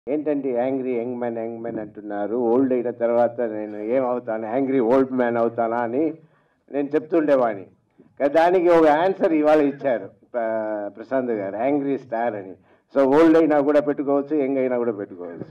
ఏంటంటే angry young man young man అంటున్నారు old అయిన తర్వాత నేను ఏమవుతాను యాంగ్రీ ఓల్డ్ మ్యాన్ అవుతానా అని నేను చెప్తుండేవాడిని కానీ దానికి ఒక ఆన్సర్ ఇవాళ ఇచ్చారు ప్ర- ప్రశాంత్ గారు యాంగ్రీ స్టార్ అని సో ఓల్డ్ అయినా కూడా పెట్టుకోవచ్చు యంగ్ అయినా కూడా పెట్టుకోవచ్చు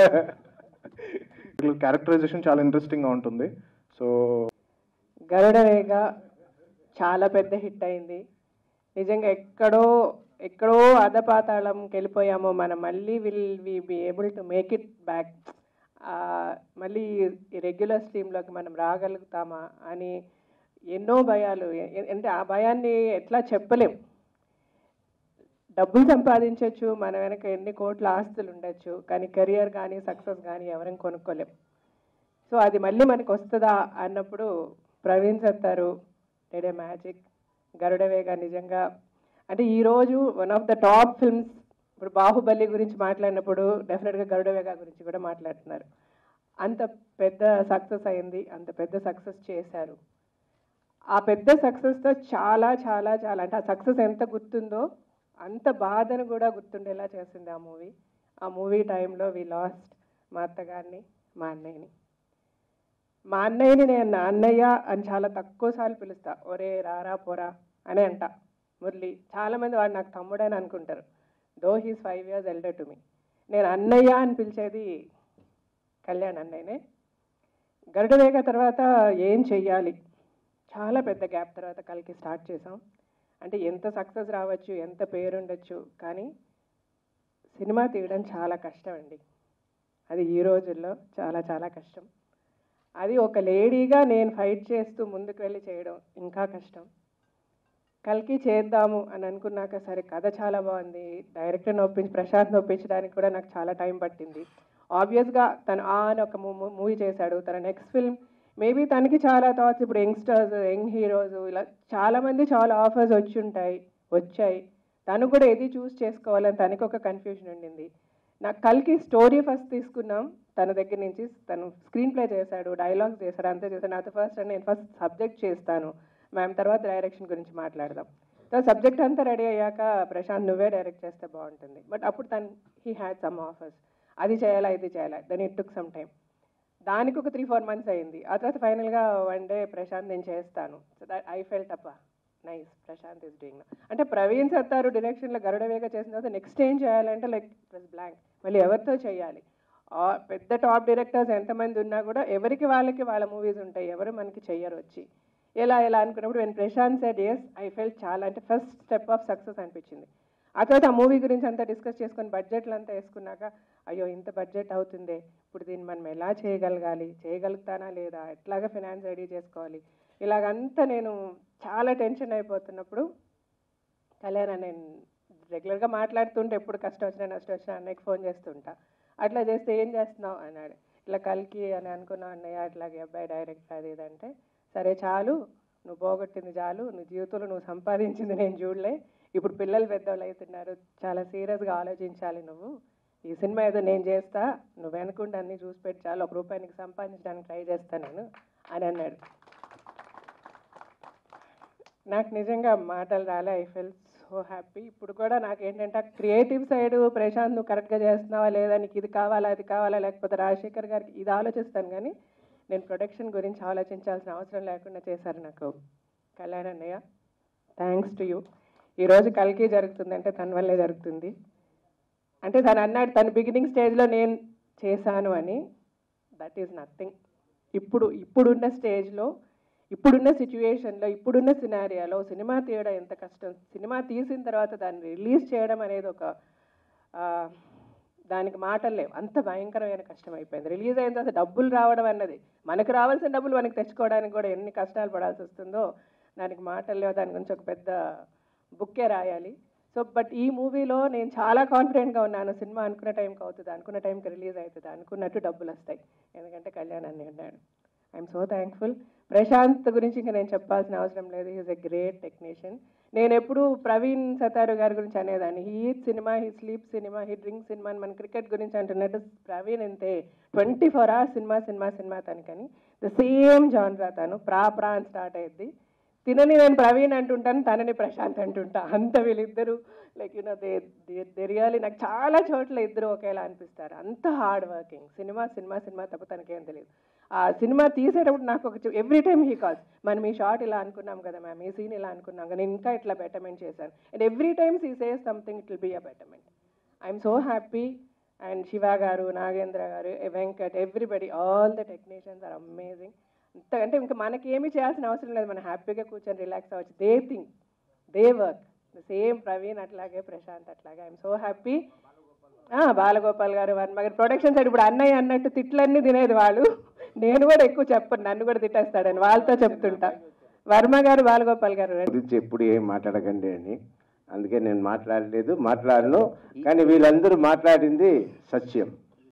క్యారెక్టరైజేషన్ చాలా ఇంట్రెస్టింగ్గా ఉంటుంది సో గరుడవేగ చాలా పెద్ద హిట్ అయింది నిజంగా ఎక్కడో ఎక్కడో అధపాతాళంకి వెళ్ళిపోయామో మనం మళ్ళీ will we be able to make it back మళ్ళీ ఈ రెగ్యులర్ స్ట్రీమ్లోకి మనం రాగలుగుతామా అని ఎన్నో భయాలు ఎ- అంటే ఆ భయాన్ని ఎట్లా చెప్పలేం డబ్బులు సంపాదించవచ్చు మన వెనక ఎన్ని కోట్ల ఆస్తులు ఉండొచ్చు కానీ కెరియర్ కానీ సక్సెస్ కానీ ఎవరైనా కొనుక్కోలేం సో అది మళ్ళీ మనకి వస్తుందా అన్నప్పుడు ప్రవీణ్ సత్తారు డెడే మ్యాజిక్ గరుడవేగ నిజంగా అంటే ఈరోజు one of the top films ఇప్పుడు బాహుబలి గురించి మాట్లాడినప్పుడు డెఫినెట్గా గరుడవేగ గురించి కూడా మాట్లాడుతున్నారు అంత పెద్ద సక్సెస్ అయింది అంత పెద్ద సక్సెస్ చేశారు ఆ పెద్ద సక్సెస్తో చాలా చాలా చాలా అంటే ఆ సక్సెస్ ఎంత గుర్తుందో అంత బాధను కూడా గుర్తుండేలా చేసింది ఆ మూవీ ఆ మూవీ టైంలో వి లాస్ట్ మా అత్తగారిని మా అన్నయ్యని మా అన్నయ్యని నేను నా అన్నయ్య అని చాలా తక్కువ సార్లు పిలుస్తా ఒరే రారా పోరా అని అంట మురళి చాలామంది వాడు నాకు తమ్ముడని అనుకుంటారు though he's five years elder to me నేను అన్నయ్య అని పిలిచేది కళ్యాణ్ అన్నయ్యనే గరుడవేగ తర్వాత ఏం చెయ్యాలి చాలా పెద్ద గ్యాప్ తర్వాత కలికి స్టార్ట్ చేసాం అంటే ఎంత సక్సెస్ రావచ్చు ఎంత పేరు ఉండొచ్చు కానీ సినిమా తీయడం చాలా కష్టం అండి అది ఈ రోజుల్లో చాలా చాలా కష్టం అది ఒక లేడీగా నేను ఫైట్ చేస్తూ ముందుకు వెళ్ళి చేయడం ఇంకా కష్టం కలికి చేద్దాము అని అనుకున్నాక సరే కథ చాలా బాగుంది డైరెక్టర్ని ఒప్పించి ప్రశాంత్ని ఒప్పించడానికి కూడా నాకు చాలా టైం పట్టింది ఆబ్వియస్గా తను ఆ అని ఒక మూవీ చేశాడు తన నెక్స్ట్ ఫిల్మ్ మేబీ తనకి చాలా థాట్స్ ఇప్పుడు యంగ్స్టర్స్ యంగ్ హీరోస్ ఇలా చాలామంది చాలా ఆఫర్స్ వచ్చి ఉంటాయి వచ్చాయి తను కూడా ఏది చూస్ చేసుకోవాలని తనకి ఒక కన్ఫ్యూజన్ ఉండింది నాకు కలికి స్టోరీ ఫస్ట్ తీసుకున్నాం తన దగ్గర నుంచి తను స్క్రీన్ ప్లే చేశాడు డైలాగ్స్ చేశాడు అంతే చేశాడు నాతో ఫస్ట్ నేను ఫస్ట్ సబ్జెక్ట్ చేస్తాను మ్యామ్ తర్వాత డైరెక్షన్ గురించి మాట్లాడదాం సో సబ్జెక్ట్ అంతా రెడీ అయ్యాక ప్రశాంత్ నువ్వే డైరెక్ట్ చేస్తే బాగుంటుంది బట్ అప్పుడు తను హీ హ్యాడ్ సమ్ ఆఫర్స్ అది చేయాలా ఇది చేయాలా then it took some time దానికి ఒక త్రీ ఫోర్ మంత్స్ అయింది ఆ తర్వాత ఫైనల్గా వన్ డే ప్రశాంత్ నేను చేస్తాను సో దట్ ఐ ఫెల్ట్ అప్ప నైస్ ప్రశాంత్ ఇస్ డూయింగ్ అంటే ప్రవీణ్ సత్తారు డైరెక్షన్లో గరుడవేగ చేసిన తర్వాత నెక్స్ట్ ఏం చేయాలంటే లైక్ ఇట్ బ్లాంక్ మళ్ళీ ఎవరితో చేయాలి ఆ పెద్ద టాప్ డైరెక్టర్స్ ఎంతమంది ఉన్నా కూడా ఎవరికి వాళ్ళకి వాళ్ళ మూవీస్ ఉంటాయి ఎవరు మనకి చెయ్యరు వచ్చి ఎలా ఎలా అనుకున్నప్పుడు నేను Prashant said yes I felt చాలా అంటే ఫస్ట్ స్టెప్ ఆఫ్ సక్సెస్ అనిపించింది ఆ తర్వాత ఆ మూవీ గురించి అంతా డిస్కస్ చేసుకొని బడ్జెట్లు అంతా వేసుకున్నాక అయ్యో ఇంత బడ్జెట్ అవుతుందే ఇప్పుడు దీన్ని మనం ఎలా చేయగలగాలి చేయగలుగుతానా లేదా ఎట్లాగా ఫినాన్స్ రెడీ చేసుకోవాలి ఇలాగంతా నేను చాలా టెన్షన్ అయిపోతున్నప్పుడు కళ్యాణ్ నేను రెగ్యులర్గా మాట్లాడుతుంటే ఎప్పుడు కష్టం వచ్చినా నష్టం వచ్చినా అన్నయ్యకి ఫోన్ చేస్తుంటా అట్లా చేస్తే ఏం చేస్తున్నావు అన్నాడు ఇలా కలికి అని అనుకున్నావు అన్నయ్య అట్లాగే అబ్బాయి డైరెక్ట్ అది ఇది అంటే సరే చాలు నువ్వు పోగొట్టింది చాలు నువ్వు జీవితంలో నువ్వు సంపాదించింది నేను చూడలే ఇప్పుడు పిల్లలు పెద్దవాళ్ళు అవుతున్నారు చాలా సీరియస్గా ఆలోచించాలి నువ్వు ఈ సినిమా ఏదో నేను చేస్తా నువ్వు వెనకుండా అన్నీ చూసి పెట్టి చాలు ఒక రూపాయి నీకు సంపాదించడానికి ట్రై చేస్తా నేను అని అన్నాడు నాకు నిజంగా మాటలు రాలే ఐ ఫెల్ సో హ్యాపీ ఇప్పుడు కూడా నాకు ఏంటంటే క్రియేటివ్ సైడ్ ప్రశాంత్ నువ్వు కరెక్ట్గా చేస్తున్నావా లేదా నీకు ఇది కావాలా అది కావాలా లేకపోతే రాజశేఖర్ గారికి ఇది ఆలోచిస్తాను కానీ నేను ప్రొడక్షన్ గురించి ఆలోచించాల్సిన అవసరం లేకుండా చేశారు నాకు కళ్యాణ్ అన్నయ్య థ్యాంక్స్ టు యూ ఈరోజు కలికి జరుగుతుందంటే తన వల్లే జరుగుతుంది అంటే తను అన్నాడు తన బిగినింగ్ స్టేజ్లో నేను చేశాను అని దట్ ఈజ్ నథింగ్ ఇప్పుడు ఇప్పుడున్న స్టేజ్లో ఇప్పుడున్న సిచ్యువేషన్లో ఇప్పుడున్న సినారియాలో సినిమా తీయడం ఎంత కష్టం సినిమా తీసిన తర్వాత దాన్ని రిలీజ్ చేయడం అనేది ఒక ఆ, దానికి మాటలు లేవు అంత భయంకరమైన కష్టం అయిపోయింది రిలీజ్ అయిన తర్వాత డబ్బులు రావడం అన్నది మనకు రావాల్సిన డబ్బులు మనకి తెచ్చుకోవడానికి కూడా ఎన్ని కష్టాలు పడాల్సి వస్తుందో దానికి మాటలు లేవు దాని గురించి ఒక పెద్ద బుక్కే రాయాలి సో బట్ ఈ మూవీలో నేను చాలా కాన్ఫిడెంట్గా ఉన్నాను సినిమా అనుకున్న టైంకి అవుతుంది అనుకున్న టైంకి రిలీజ్ అవుతుంది అనుకున్నట్టు డబ్బులు వస్తాయి ఎందుకంటే కళ్యాణ్ అన్నీ ఉన్నాడు ఐఎమ్ సో థ్యాంక్ఫుల్ ప్రశాంత్ గురించి ఇంకా నేను చెప్పాల్సిన అవసరం లేదు హీఈస్ ఎ గ్రేట్ టెక్నీషియన్ నేను ఎప్పుడు ప్రవీణ్ సతారు గారి గురించి అనేదాన్ని he cinema he sleep cinema he drink cinema అని మన క్రికెట్ గురించి అంటున్నట్టు ప్రవీణ్ అంతే twenty four hours cinema cinema cinema తనకని ద సేమ్ జాన్రా తను ప్రా ప్రా అని స్టార్ట్ అయ్యింది తినని నేను ప్రవీణ్ అంటుంటాను తనని ప్రశాంత్ అంటుంటా అంత వీళ్ళిద్దరూ like you know they they really నాకు చాలా చోట్ల ఇద్దరు ఒకేలా అనిపిస్తారు అంత hard working cinema cinema cinema తప్ప తనకేం తెలియదు ఆ సినిమా తీసేటప్పుడు నాకు ఒక ఎవ్రీ టైమ్ హీ కాల్స్ మనం ఈ షార్ట్ ఇలా అనుకున్నాం కదా మ్యామ్ ఈ సీన్ ఇలా అనుకున్నాం కదా నేను ఇంకా ఇట్లా బెటర్మెంట్ చేశాను and every times he says something it will be a betterment I'm so happy and Shiva garu Nagendra garu Venkat everybody all the technicians are amazing అంత అంటే ఇంకా మనకి ఏమీ చేయాల్సిన అవసరం లేదు మనం హ్యాపీగా కూర్చొని రిలాక్స్ అవ్వచ్చు they think they work same Praveen అట్లాగే ప్రశాంత్ అట్లాగే ఐఎమ్ సో హ్యాపీ బాలగోపాల్ గారు వర్మ గారు ప్రొడక్షన్ సైడ్ ఇప్పుడు అన్నయ్య అన్నట్టు తిట్లన్నీ తినేది వాళ్ళు నేను కూడా ఎక్కువ చెప్పను నన్ను కూడా తిట్టేస్తాడని వాళ్ళతో చెప్తుంటా వర్మ గారు బాలగోపాల్ గారు గురించి ఎప్పుడు ఏం మాట్లాడకండి అని అందుకే నేను మాట్లాడలేదు మాట్లాడను కానీ వీళ్ళందరూ మాట్లాడింది సత్యం